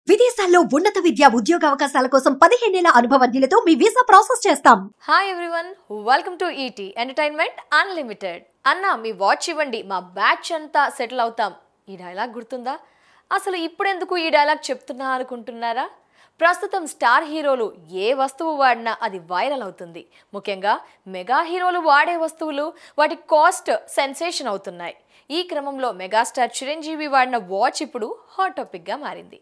విదేశాల్లో ఉన్నత విద్య ఉద్యోగ అవకాశాల కోసం పదిహేనేళ్ల అనుభవజ్ఞులతో మీ వీసా ప్రాసెస్ చేస్తాం hi everyone welcome to ET entertainment unlimited అన్న మీ వాచ్ ఇవ్వండి మా బ్యాచ్ అంతా సెటిల్ అవుతాం ఈ డైలాగ్ గుర్తుందా అసలు ఇప్పుడెందుకు ఈ డైలాగ్ చెప్తున్నా అనుకుంటున్నారా ప్రస్తుతం స్టార్ హీరోలు ఏ వస్తువు వాడినా అది వైరల్ అవుతుంది ముఖ్యంగా మెగా హీరోలు వాడే వస్తువులు వాటి కాస్ట్ సెన్సేషన్ అవుతున్నాయి ఈ క్రమంలో మెగాస్టార్ చిరంజీవి వాడిన వాచ్ ఇప్పుడు హాట్ టాపిక్గా మారింది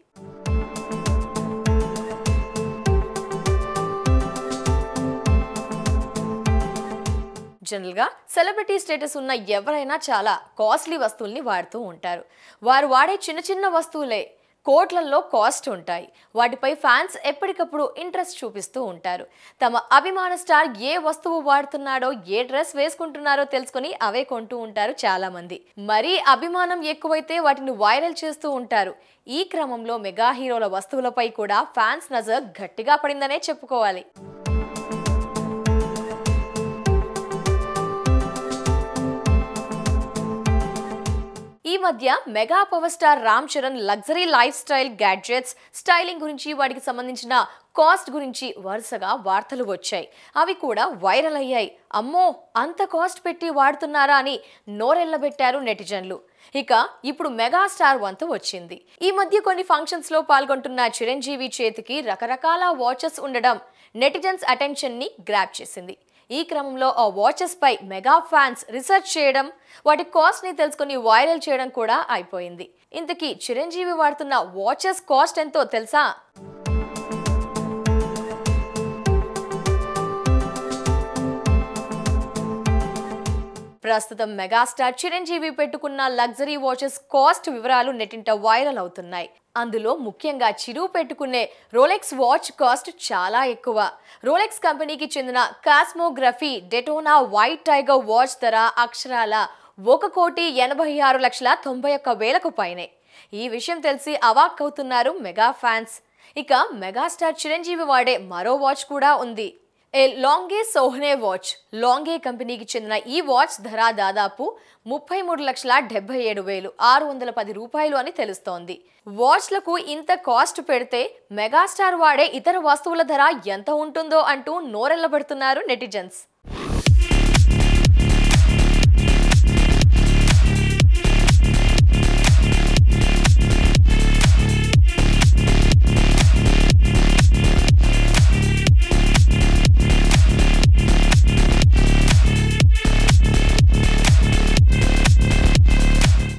జనరల్గా సెలబ్రిటీ స్టేటస్ ఉన్న ఎవరైనా చాలా కాస్ట్లీ వస్తువుల్ని వాడుతూ ఉంటారు వారు వాడే చిన్న చిన్న వస్తువులే కోట్లల్లో కాస్ట్ ఉంటాయి వాటిపై ఫ్యాన్స్ ఎప్పటికప్పుడు ఇంట్రెస్ట్ చూపిస్తూ ఉంటారు తమ అభిమాన స్టార్ ఏ వస్తువు వాడుతున్నాడో ఏ డ్రెస్ వేసుకుంటున్నారో తెలుసుకొని అవే కొంటూ ఉంటారు చాలా మంది మరీ అభిమానం ఎక్కువైతే వాటిని వైరల్ చేస్తూ ఉంటారు ఈ క్రమంలో మెగా హీరోల వస్తువులపై కూడా ఫ్యాన్స్ నజర్ గట్టిగా పడిందనే చెప్పుకోవాలి ఈ మధ్య mega power star Ram Charan luxury lifestyle gadgets styling గురించి వాటికి సంబంధించిన కాస్ట్ గురించి వరుసగా వార్తలు వచ్చాయి అవి కూడా వైరల్ అయ్యాయి అమ్మో అంత కాస్ట్ పెట్టి వాడుతున్నారా అని నోరెళ్లబెట్టారు నెటిజన్లు ఇక ఇప్పుడు మెగాస్టార్ వంతు వచ్చింది ఈ మధ్య కొన్ని ఫంక్షన్స్ లో పాల్గొంటున్న చిరంజీవి చేతికి రకరకాల వాచెస్ ఉండడం నెటిజన్స్ అటెన్షన్ ని గ్రాప్ చేసింది ఈ క్రమంలో ఆ వాచెస్ పై మెగా ఫ్యాన్స్ రీసెర్చ్ చేయడం వాటి కాస్ట్ ని తెలుసుకుని వైరల్ చేయడం కూడా అయిపోయింది ఇంతకీ చిరంజీవి వాడుతున్న వాచెస్ కాస్ట్ ఎంతో తెలుసా ప్రస్తుతం మెగాస్టార్ చిరంజీవి పెట్టుకున్న లగ్జరీ వాచెస్ కాస్ట్ వివరాలు నెట్టింట వైరల్ అవుతున్నాయి అందులో ముఖ్యంగా చిరు పెట్టుకునే రోలెక్స్ వాచ్ కాస్ట్ చాలా ఎక్కువ రోలెక్స్ కంపెనీకి చెందిన cosmography Daytona white tiger watch ధర అక్షరాల ఒక కోటి ఎనభై ఆరు లక్షల తొంభై ఒక్క వేలకు పైనే ఈ విషయం తెలిసి అవాక్ అవుతున్నారు మెగా ఫ్యాన్స్ ఇక మెగాస్టార్ చిరంజీవి వాడే మరో వాచ్ కూడా ఉంది ఏ లాంగే సోహనే వాచ్ లాంగే కంపెనీకి చెందిన ఈ వాచ్ ధర దాదాపు ముప్పై మూడు లక్షల డెబ్బై ఏడు వేలు ఆరు వందల పది రూపాయలు అని తెలుస్తోంది వాచ్లకు ఇంత కాస్ట్ పెడితే మెగాస్టార్ వాడే ఇతర వస్తువుల ధర ఎంత ఉంటుందో అంటూ నోరెళ్లబడుతున్నారు నెటిజన్స్